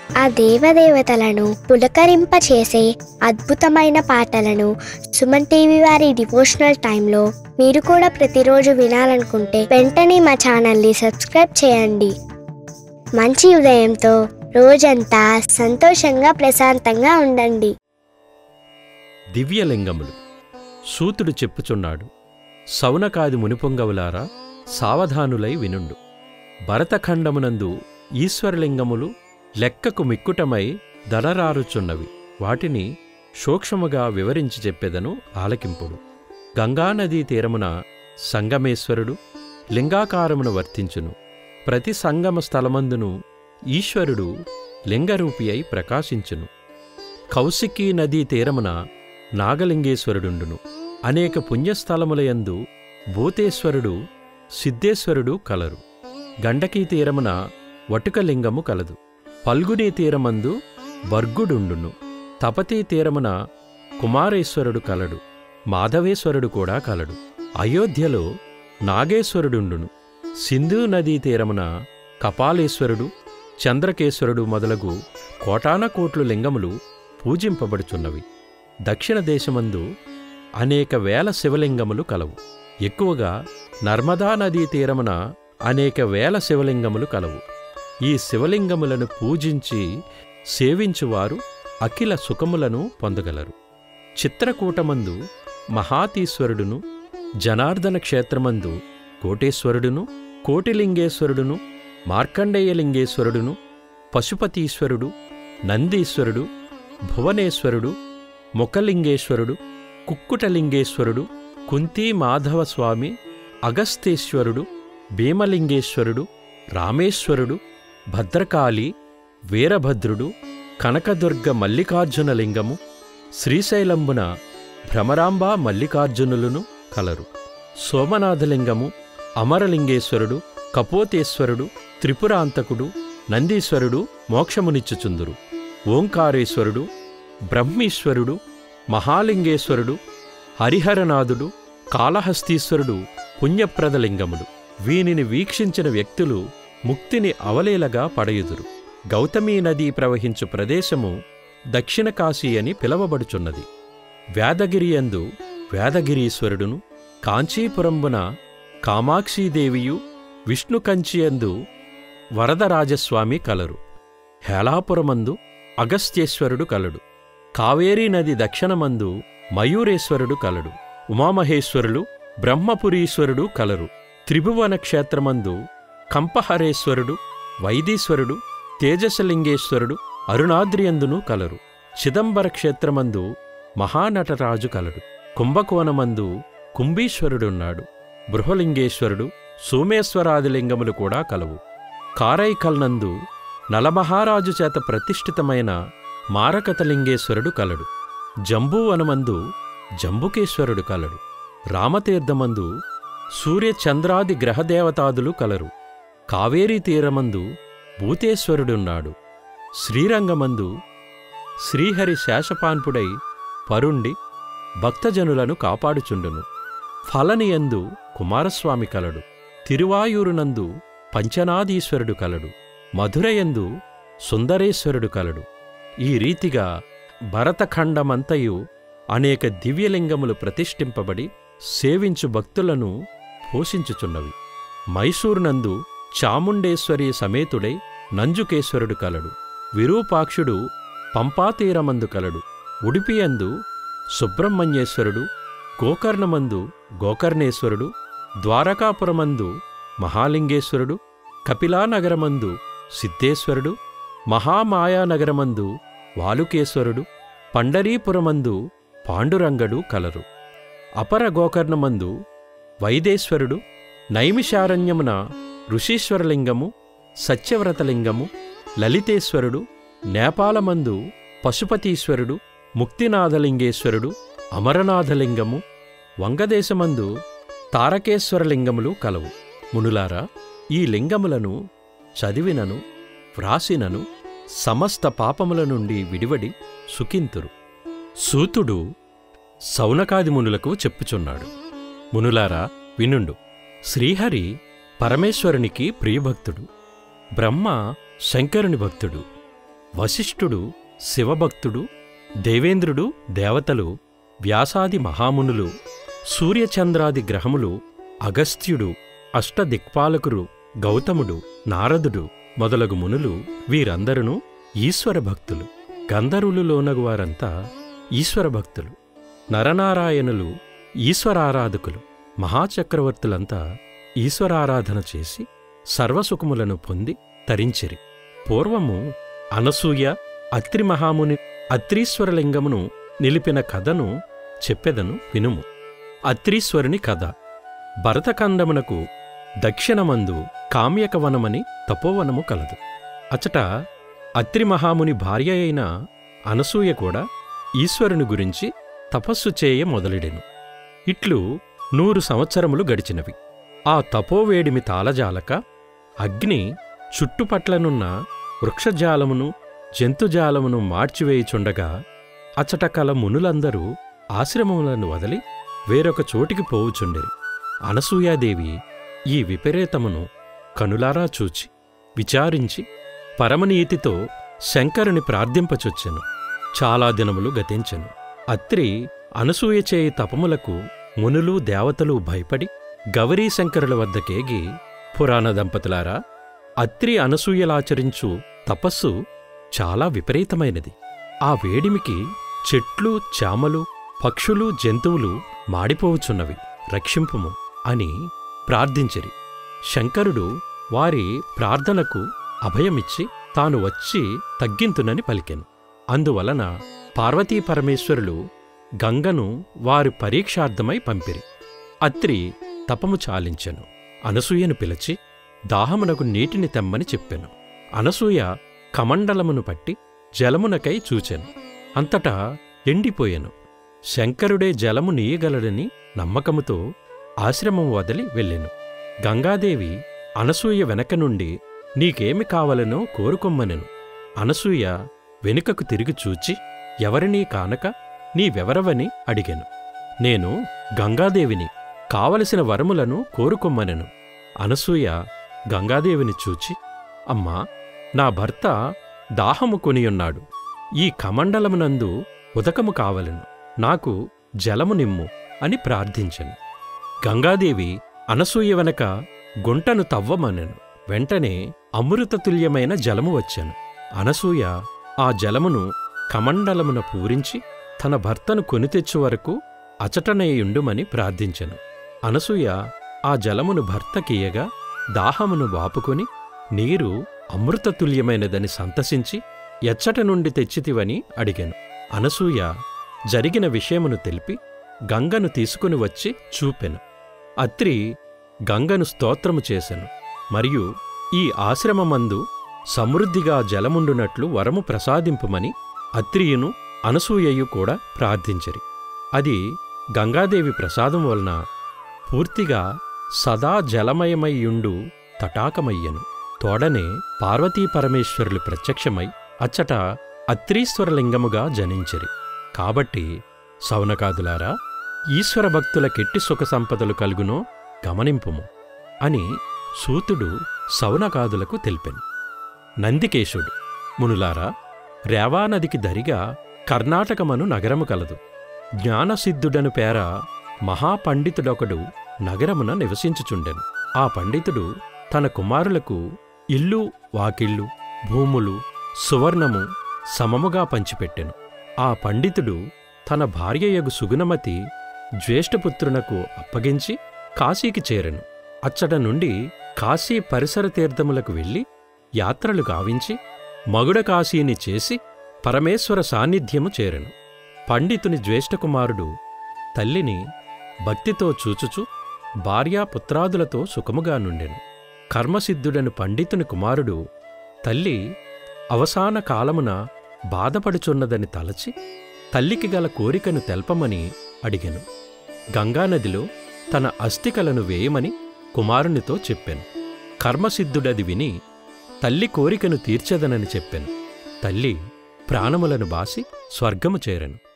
ఆ దేవదేవతలను పులకరింపచేసే అద్భుతమైన పాటలను సుమన్ టీవీ వారి డివోషనల్ టైంలో మీరు కూడా ప్రతిరోజు వినాలనుకుంటే వెంటనే మా ఛానల్ని సబ్స్క్రైబ్ చేయండి మంచి ఉదయంతో రోజంతా సంతోషంగా ప్రశాంతంగా ఉండండి దివ్యలింగములు సూతుడు చెప్పుచున్నాడు సౌనకాది మునిపొంగవులారా సావధానులై వినుండు భరతఖండమునందు ఈశ్వరలింగములు లెక్కకు మిక్కుటమై దలరారుచున్నవి వాటిని సూక్ష్మముగా వివరించి చెప్పెదను ఆలకింపుడు గంగానదీ తీరమున సంగమేశ్వరుడు లింగాకారమును వర్తించును ప్రతి సంగమ స్థలమందును ఈశ్వరుడు లింగరూపి అయి ప్రకాశించును కౌశికీ నదీ తీరమున నాగలింగేశ్వరుడుండును అనేక పుణ్యస్థలములయందు భూతేశ్వరుడు సిద్ధేశ్వరుడు కలరు గండకీ తీరమున వటుకలింగము కలదు పల్గునీ తీరమందు బర్గుడుండును తపతీ తీరమున కుమారేశ్వరుడు కలడు మాధవేశ్వరుడు కూడా కలడు అయోధ్యలో నాగేశ్వరుడుండును సింధు నదీ తీరమున కపాలేశ్వరుడు చంద్రకేశ్వరుడు మొదలగు కోటాన కోట్లు లింగములు పూజింపబడుచున్నవి దక్షిణ దేశమందు అనేక వేల శివలింగములు కలవు ఎక్కువగా నర్మదా నదీ తీరమున అనేక వేల శివలింగములు కలవు ఈ శివలింగములను పూజించి సేవించువారు అఖిల సుఖములను పొందగలరు చిత్రకూటమందు మహాతీశ్వరుడును జనార్దన క్షేత్రమందు కోటేశ్వరుడును కోటిలింగేశ్వరుడును మార్కండేయలింగేశ్వరుడును పశుపతీశ్వరుడు నందీశ్వరుడు భువనేశ్వరుడు ముఖలింగేశ్వరుడు కుక్కుటలింగేశ్వరుడు కుంతీ మాధవస్వామి అగస్తేశ్వరుడు భీమలింగేశ్వరుడు రామేశ్వరుడు భద్రకాళి వీరభద్రుడు కనకదుర్గ మల్లికార్జున లింగము శ్రీశైలంబున భ్రమరాంబ మల్లికార్జునులను కలరు సోమనాథలింగము అమరలింగేశ్వరుడు కపోతేశ్వరుడు త్రిపురాంతకుడు నందీశ్వరుడు మోక్షమునిచ్చుచుందురు ఓంకారేశ్వరుడు బ్రహ్మీశ్వరుడు మహాలింగేశ్వరుడు హరిహరనాథుడు కాళహస్తీశ్వరుడు పుణ్యప్రదలింగములు వీనిని వీక్షించిన వ్యక్తులు ముక్తిని అవలేలగా పడయుదురు గౌతమీ నదీ ప్రవహించు ప్రదేశము దక్షిణ కాశీ అని పిలవబడుచున్నది వేదగిరియందు వేదగిరీశ్వరుడును కాంచీపురంబున కామాక్షీదేవియు విష్ణుకంచియందు వరదరాజస్వామి కలరు హేళాపురమందు అగస్త్యేశ్వరుడు కలడు కావేరీ నది దక్షిణమందు మయూరేశ్వరుడు కలడు ఉమామహేశ్వరులు బ్రహ్మపురీశ్వరుడు కలరు త్రిభువన క్షేత్రమందు కంపహరేశ్వరుడు వైదీశ్వరుడు తేజసలింగేశ్వరుడు అరుణాద్రియందును కలరు చిదంబర క్షేత్రమందు మహానటరాజు కలడు కుంభకోణమందు కుంభీశ్వరుడున్నాడు బృహలింగేశ్వరుడు సోమేశ్వరాదిలింగములు కూడా కలవు కారైకల్నందు నలమహారాజు చేత ప్రతిష్ఠితమైన మారకతలింగేశ్వరుడు కలడు జంబూవనమందు జంబుకేశ్వరుడు కలడు రామతీర్థమందు సూర్యచంద్రాది గ్రహదేవతాదులు కలరు కావేరీ తీరమందు భూతేశ్వరుడున్నాడు శ్రీరంగమందు శ్రీహరి శేషపాన్పుడై పరుండి భక్తజనులను కాపాడుచుండును ఫలనియందు కుమారస్వామి కలడు తిరువాయూరునందు పంచనాదీశ్వరుడు కలడు మధురయందు సుందరేశ్వరుడు కలడు ఈ రీతిగా భరతఖండమంతయు అనేక దివ్యలింగములు ప్రతిష్ఠింపబడి సేవించు భక్తులను పోషించుచున్నవి మైసూరునందు చాముండేశ్వరి సమేతుడై నంజుకేశ్వరుడు కలడు విరూపాక్షుడు పంపాతీరమందు కలడు ఉడిపియందు సుబ్రహ్మణ్యేశ్వరుడు గోకర్ణమందు గోకర్ణేశ్వరుడు ద్వారకాపురమందు మహాలింగేశ్వరుడు కపిలానగరమందు సిద్ధేశ్వరుడు మహామాయానగరమందు వాలుకేశ్వరుడు పండరీపురమందు పాండురంగడు కలరు అపర గోకర్ణమందు వైదేశ్వరుడు నైమిషారణ్యమున ఋషీశ్వరలింగము సత్యవ్రతలింగము లలితేశ్వరుడు నేపాలమందు పశుపతీశ్వరుడు ముక్తినాథలింగేశ్వరుడు అమరనాథలింగము వంగదేశమందు తారకేశ్వరలింగములు కలవు మునులారా ఈ లింగములను చదివినను వ్రాసినను సమస్త పాపముల నుండి విడివడి సుఖింతురు సూతుడు సౌనకాది మునులకు చెప్పుచున్నాడు మునులారా వినుండు శ్రీహరి పరమేశ్వరునికి ప్రియభక్తుడు బ్రహ్మ శంకరుని భక్తుడు వశిష్ఠుడు శివభక్తుడు దేవేంద్రుడు దేవతలు వ్యాసాది మహామునులు సూర్యచంద్రాది గ్రహములు అగస్త్యుడు అష్టదిక్పాలకురు గౌతముడు నారదుడు మొదలగు మునులు వీరందరూ ఈశ్వర భక్తులు గంధర్వులులోనగు వారంతా ఈశ్వర భక్తులు నరనారాయణులు ఈశ్వరారాధకులు మహాచక్రవర్తులంతా ఈశ్వరారాధన చేసి సర్వసుఖములను పొంది తరించిరి పూర్వము అనసూయ అత్రి మహాముని అత్రీశ్వరలింగమును నిలిపిన కథను చెప్పెదను వినుము అత్రీశ్వరుని కథ భరతఖండమునకు దక్షిణమందు కామ్యకవనమని తపోవనము కలదు అచట అత్రి మహాముని భార్య అయిన అనసూయ కూడా ఈశ్వరుని గురించి తపస్సు చేయ మొదలెడెను ఇట్లు నూరు సంవత్సరములు గడిచినవి ఆ తపోవేడిమి తాళజాలక అగ్ని చుట్టుపట్లనున్న వృక్షజాలమును జంతుజాలమును మార్చివేయుచుండగా అచట కల మునులందరూ ఆశ్రమములను వదిలి వేరొక చోటికి పోవుచుండిరి అనసూయాదేవి ఈ విపరీతమును కనులారా చూచి విచారించి పరమనీతితో శంకరుని ప్రార్థింపచొచ్చెను చాలా దినములు గతించెను అత్రి అనసూయ చేయి తపములకు మునులు దేవతలు భయపడి గౌరీశంకరుల వద్దకేగి పురాణ దంపతులారా అత్రి అనసూయలాచరించు తపస్సు చాలా విపరీతమైనది ఆ వేడిమికి చెట్లు చామలు పక్షులు జంతువులు మాడిపోవుచున్నవి రక్షింపుము అని ప్రార్థించిరి శంకరుడు వారి ప్రార్థనకు అభయమిచ్చి తాను వచ్చి తగ్గింతునని పలికెను అందువలన పార్వతీ పరమేశ్వరులు గంగను వారి పరీక్షార్థమై పంపిరి అత్రి తపము చాలించెను అనసూయను పిలిచి దాహమునకు నీటిని తెమ్మని చెప్పెను అనసూయ కమండలమును పట్టి జలమునకై చూచెను అంతటా ఎండిపోయెను శంకరుడే జలము నీయగలడని నమ్మకముతో ఆశ్రమం వదిలి వెళ్ళెను గంగాదేవి అనసూయ వెనక నుండి నీకేమి కావలనో కోరుకొమ్మనెను అనసూయ వెనుకకు తిరిగి చూచి ఎవరినీ కానక నీవెవరవని అడిగెను నేను గంగాదేవిని కావలసిన వరములను కోరుకొమ్మనెను అనసూయ గంగాదేవిని చూచి అమ్మా నా భర్త దాహము కొనియున్నాడు ఈ కమండలమునందు ఉదకము కావలెను నాకు జలము నిమ్ము అని ప్రార్థించెను గంగాదేవి అనసూయ వెనక గుంటను తవ్వమనెను వెంటనే అమృతతుల్యమైన జలము వచ్చెను అనసూయ ఆ జలమును కమండలమున పూరించి తన భర్తను కొనితెచ్చు వరకు అచటనేయుండుమని ప్రార్థించెను అనసూయ ఆ జలమును భర్తకియగా దాహమును వాపుకొని నీరు అమృతతుల్యమైనదని సంతసించి ఎచ్చట నుండి తెచ్చితివని అడిగెను అనసూయ జరిగిన విషయమును తెలిపి గంగను తీసుకుని వచ్చి చూపెను అత్రి గంగను స్తోత్రము చేసెను మరియు ఈ ఆశ్రమమందు సమృద్ధిగా జలముండునట్లు వరము ప్రసాదింపుమని అత్రియును అనసూయయు కూడా ప్రార్థించిరి అది గంగాదేవి ప్రసాదం వలన పూర్తిగా సదా జలమయమయ్యుండు తటాకమయ్యను తోడనే పార్వతీ పరమేశ్వరులు ప్రత్యక్షమై అచ్చట అత్రీశ్వరలింగముగా జనించిరి కాబట్టి సౌనకాదులారా ఈశ్వర భక్తుల కెట్టి సుఖ సంపదలు కలుగునో గమనింపుము అని సూతుడు సౌనకాదులకు తెలిపెను నందికేశుడు మునులారా రేవానదికి దరిగా కర్ణాటకమను నగరము కలదు జ్ఞానసిద్ధుడను పేర మహాపండితుడొకడు నగరమున నివసించుచుండెను ఆ పండితుడు తన కుమారులకు ఇల్లు వాకిళ్ళు భూములు సువర్ణము సమముగా పంచిపెట్టెను ఆ పండితుడు తన భార్యయగు సుగుణమతి జ్యేష్ఠపుత్రునకు అప్పగించి కాశీకి చేరెను అచ్చట నుండి కాశీ పరిసర తీర్థములకు వెళ్ళి యాత్రలు గావించి మగుడ కాశీని చేసి పరమేశ్వర సాన్నిధ్యము చేరెను పండితుని జ్యేష్ఠకుమారుడు తల్లిని భక్తితో చూచుచు భార్యాపుత్రాదులతో సుఖముగా నుండెను కర్మసిద్ధుడను పండితుని కుమారుడు తల్లి అవసాన కాలమున బాధపడుచున్నదని తలచి తల్లికి గల కోరికను తెల్పమని అడిగెను గంగానదిలో తన అస్థికలను వేయమని కుమారునితో చెప్పెను కర్మసిద్ధుడది విని తల్లి కోరికను తీర్చదనని చెప్పెను తల్లి ప్రాణములను బాసి స్వర్గము చేరెను